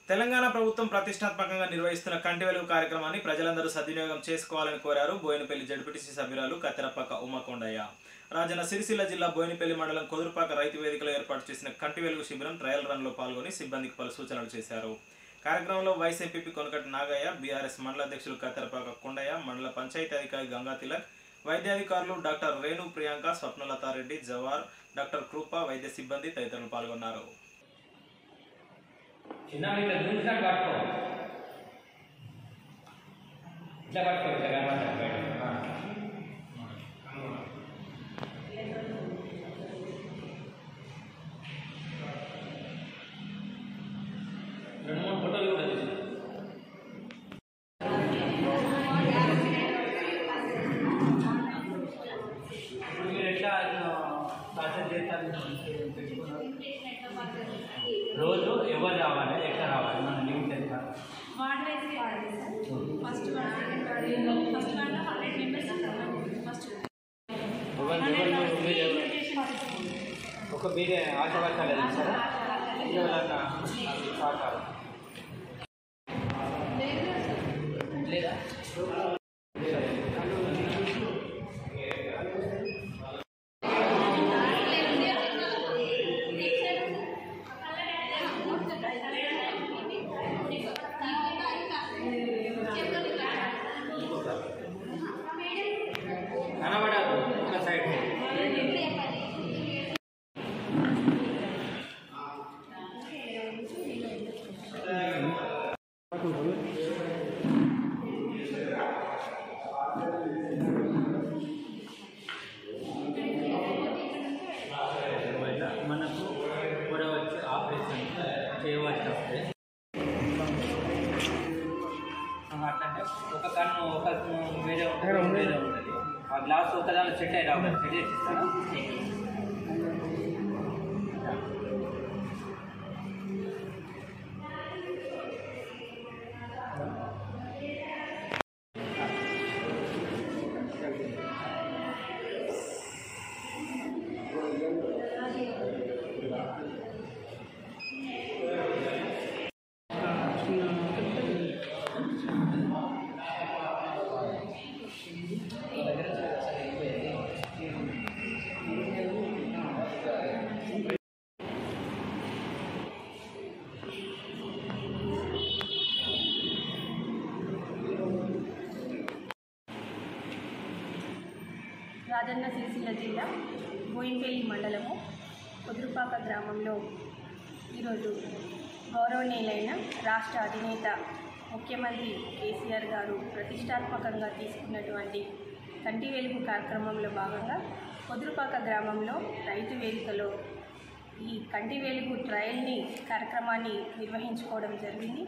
తెలంగాణ ప్రభుత్వం ప్రతిష్టాత్మకంగా నిర్వహిస్తున్న కంటి వెలుగు కార్యక్రమాన్ని ప్రజలందరూ సద్వినియోగం చేసుకోవాలని కోరారు బోయినపల్లి జడ్పీటీసీ సభ్యురాలు కత్తెరపక్క ఉమాకొండయ్య రాజన్న సిరిసిల్ల జిల్లా బోయినపల్లి మండలం కొదురుపాక రైతు వేదికలో ఏర్పాటు చేసిన కంటి వెలుగు శిబిరం ట్రయల్ రన్లో పాల్గొని సిబ్బందికి పలు సూచనలు చేశారు కార్యక్రమంలో వైస్ ఎంపీపీ కొనకటి నాగయ్య బీఆర్ఎస్ మండల అధ్యక్షులు కత్తెరపాక కొండయ్య మండల పంచాయతీ అధికారి గంగా తిలక్ వైద్యాధికారులు డాక్టర్ రేణు ప్రియాంక స్వప్నలతారెడ్డి జవార్ డాక్టర్ కృప వైద్య సిబ్బంది తదితరులు పాల్గొన్నారు చిన్న ఇట్లా చూసినా కట్టుకో ఇట్లా కట్టుకో ఇట్లా కనబడతాడు బయట. ఆ. రెండు మూడు ఫోటోలు కూడా తీసి ఇప్పుడు మీరు ఎట్లా ప్రాసెస్ చేస్తారు పెట్టుకున్నారు రోజు ఎవరు రావాలి ఎట్లా రావాలి మన లిమిట్ ఎంత వార్డ్ వైజ్ వాడాలి sir first ward second ward first వార్డ్లో హండ్రెడ్ మెంబర్స్ ఫస్ట్ ఎవరు ఎవరు మీరు ఎవరు ఒక మీరే ఆశ వర్గాలు వెళ్తారా ఎవరన్నా సహకారం లేదా కనబడదు ఒక సైడ్ వల్ల మనకు కూడా వచ్చి ఆపరేషన్ చేయవలసి వస్తే అట్లంటే ఒక కన్ను ఒక వేరే ఉంటుంది వేరే ఉంటుంది ఆ గ్లాస్ ఒక దాని సెట్ అయ్యి రావాలి సెట్ చేసి ఇస్తారా రాజన్న సిరిసిల్ల జిల్లా బోయినపల్లి మండలము కుదురుపాక గ్రామంలో ఈరోజు గౌరవనీయులైన రాష్ట్ర అధినేత ముఖ్యమంత్రి కేసీఆర్ గారు ప్రతిష్టాత్మకంగా తీసుకున్నటువంటి కంటి వెలుగు కార్యక్రమంలో భాగంగా కుదురుపాక గ్రామంలో రైతు వేదికలో ఈ కంటి వెలుగు ట్రయల్ని కార్యక్రమాన్ని నిర్వహించుకోవడం జరిగింది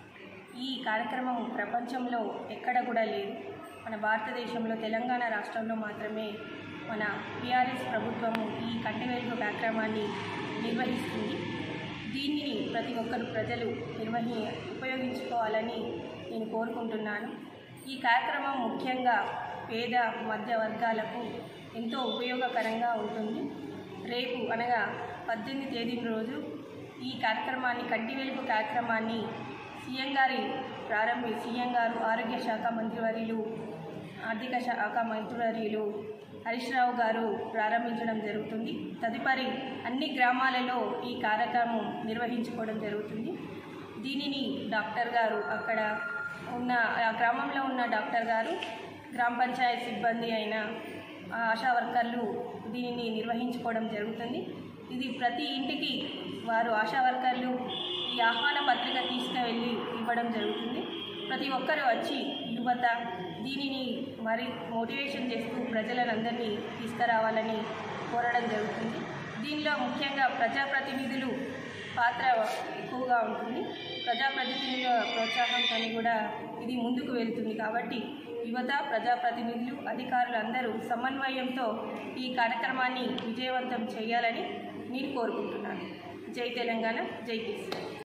ఈ కార్యక్రమం ప్రపంచంలో ఎక్కడ కూడా లేదు మన భారతదేశంలో తెలంగాణ రాష్ట్రంలో మాత్రమే మన టీఆర్ఎస్ ప్రభుత్వము ఈ కంటి వెలుగు కార్యక్రమాన్ని నిర్వహిస్తుంది దీనిని ప్రతి ఒక్కరు ప్రజలు నిర్వహి ఉపయోగించుకోవాలని నేను కోరుకుంటున్నాను ఈ కార్యక్రమం ముఖ్యంగా పేద మధ్య వర్గాలకు ఎంతో ఉపయోగకరంగా ఉంటుంది రేపు అనగా పద్దెనిమిది తేదీ రోజు ఈ కార్యక్రమాన్ని కంటి వెలుగు కార్యక్రమాన్ని సీఎం గారి ప్రారంభి సీఎం గారు ఆరోగ్య శాఖ మంత్రివర్యులు ఆర్థిక శాఖ మంత్రివర్యులు హరీష్ రావు గారు ప్రారంభించడం జరుగుతుంది తదుపరి అన్ని గ్రామాలలో ఈ కార్యక్రమం నిర్వహించుకోవడం జరుగుతుంది దీనిని డాక్టర్ గారు అక్కడ ఉన్న ఆ గ్రామంలో ఉన్న డాక్టర్ గారు గ్రామ పంచాయత్ సిబ్బంది అయిన ఆ ఆశా వర్కర్లు దీనిని నిర్వహించుకోవడం జరుగుతుంది ఇది ప్రతి ఇంటికి వారు ఆశా వర్కర్లు ఈ ఆహ్వాన పత్రిక తీసుకువెళ్ళి ఇవ్వడం జరుగుతుంది ప్రతి ఒక్కరు వచ్చి యువత దీనిని మరి మోటివేషన్ చేస్తూ ప్రజలందరినీ తీసుకురావాలని కోరడం జరుగుతుంది దీనిలో ముఖ్యంగా ప్రజాప్రతినిధులు పాత్ర ఎక్కువగా ఉంటుంది ప్రజాప్రతినిధుల ప్రోత్సాహంతో కూడా ఇది ముందుకు వెళ్తుంది కాబట్టి యువత ప్రజాప్రతినిధులు అధికారులు అందరూ సమన్వయంతో ఈ కార్యక్రమాన్ని విజయవంతం చేయాలని నేను కోరుకుంటున్నాను జై తెలంగాణ జై కేసీఆర్